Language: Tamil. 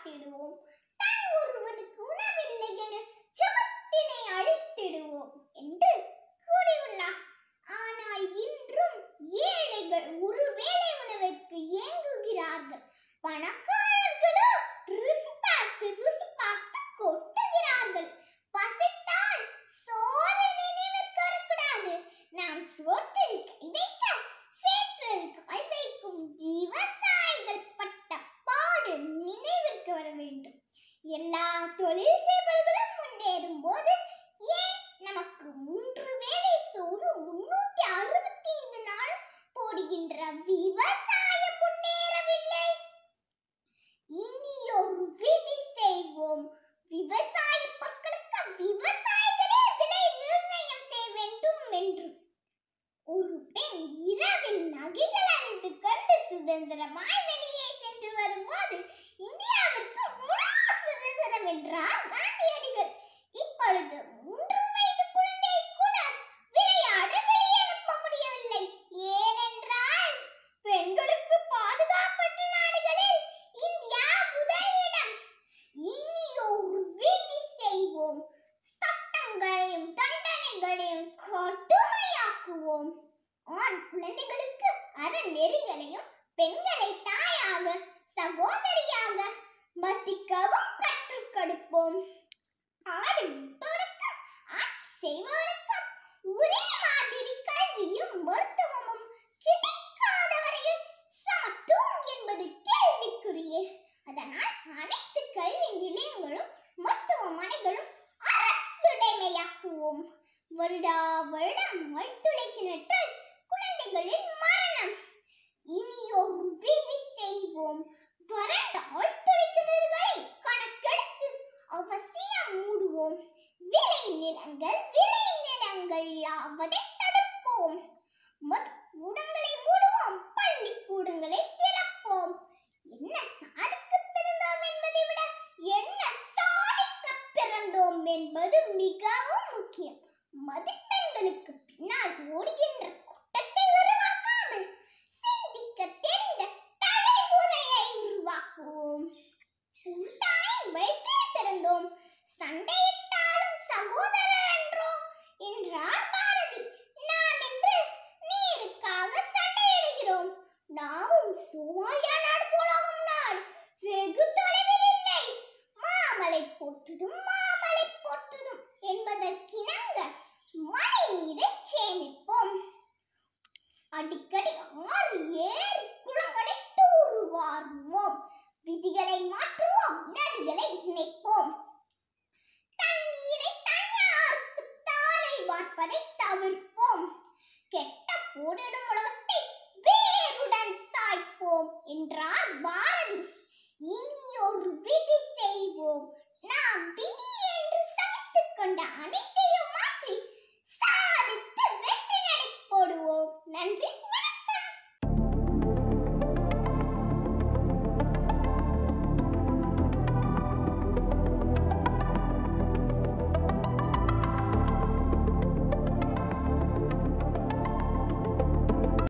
காத்திடுவோம் தனி ஒருவனுக்கு உணவில்லை என சுகத்தினை அழித்திடுவோம் என்று கூறியுள்ளார் ஆனால் இன்றும் ஏழைகள் ஒருவேளை உணவுக்கு ஏங்குகிறார்கள் பணக்காரர்களோ ருசி பார்த்து ருசி பார்த்து கொட்டுகிறார்கள் பசித்தால் சோறு நினைவிற்கு வரக்கூடாது நாம் சோற்றில் கை வைக்க சேற்றில் காய் வைக்கும் விவசாயிகள் பட்ட பாடு நினைவிற்கு வர வேண்டும் எல்லா தொழில் செய்பவர்களும் முன்னேறும் போது ஏன் நமக்கு மூன்று வேளை சோறு முன்னூத்தி அறுபத்தி ஐந்து நாள் போடுகின்ற விவசாயம் முன்னேறவில்லை இனி ஒரு விதி செய்வோம் விவசாய பொருட்களுக்கு விவசாயிகளே விலை நிர்ணயம் செய்ய வேண்டும் என்று ஒரு பெண் இரவில் நகைகள் அணிந்து கொண்டு சுதந்திரமாய் வெளியே சென்று வரும்போது இந்தியாவிற்கு முழு சுதந்திரம் என்றார் காந்தியடிகள் இப்பொழுது மூன்று வயது குழந்தையை கூட விளையாட வெளியே அனுப்ப முடியவில்லை ஏனென்றால் பெண்களுக்கு பாதுகாப்பற்ற நாடுகளில் இந்தியா முதலிடம் இனி ஒரு விதி செய்வோம் சட்டங்களையும் தண்டனைகளையும் கடுமையாக்குவோம் ஆண் குழந்தைகளுக்கு அறநெறிகளையும் பெண்களை தாயாக சகோதரியாக மதிக்கவும் கற்றுக் கொடுப்போம் ஆடு மீட்பவருக்கும் ஆட்சி செய்பவருக்கும் ஒரே மாதிரி கல்வியும் மருத்துவமும் கிடைக்காத வரையில் சமத்துவம் என்பது கேள்விக்குரியே அதனால் அனைத்து கல்வி நிலையங்களும் மருத்துவமனைகளும் அரசுடைமையாக்குவோம் வருடா வருடம் ஆழ்துளைக்கிணற்றில் குழந்தைகளின் மரணம் இனி ஒரு விதி செய்வோம் வறண்ட ஆழ்துளை கிணறுகளை கணக்கெடுத்து அவசியம் மூடுவோம் விளை நிலங்கள் விளை நிலங்கள் ஆவதை தடுப்போம் மது கூடங்களை மூடுவோம் பள்ளிக்கூடங்களை திறப்போம் என்ன சாதிக்க பிறந்தோம் என்பதை விட என்ன சாதிக்க பிறந்தோம் என்பது மிகவும் முக்கியம் மதிப்பெண்களுக்கு பின்னால் ஓடுகின்ற கூட்டத்தை உருவாக்காமல் சிந்திக்க தெரிந்த தலைமுறையை உருவாக்குவோம் தாய் வயிற்றில் பிறந்தோம் சண்டையிட்டாலும் சகோதரர் என்றோ என்றார் பாரதி நாம் இன்று நீருக்காக சண்டையிடுகிறோம் நாமும் சோமாலியா நாடு போலாகும் நாள் வெகு தொலைவில் இல்லை மாமலை போற்றுதும் மாமலை போற்றுதும் என்பதற்கிணங்க மழை நீரை சேமிப்போம் அடிக்கடி ஆறு ஏரி குளங்களை தூர்வாருவோம் விதிகளை மாற்றுவோம் நதிகளை இணைப்போம் தண்ணீரை தனியாருக்கு தாரை வார்ப்பதை தவிர்ப்போம் கெட்ட போரிடும் உலகத்தை வேருடன் சாய்ப்போம் என்றார் பாரதி இனி ஒரு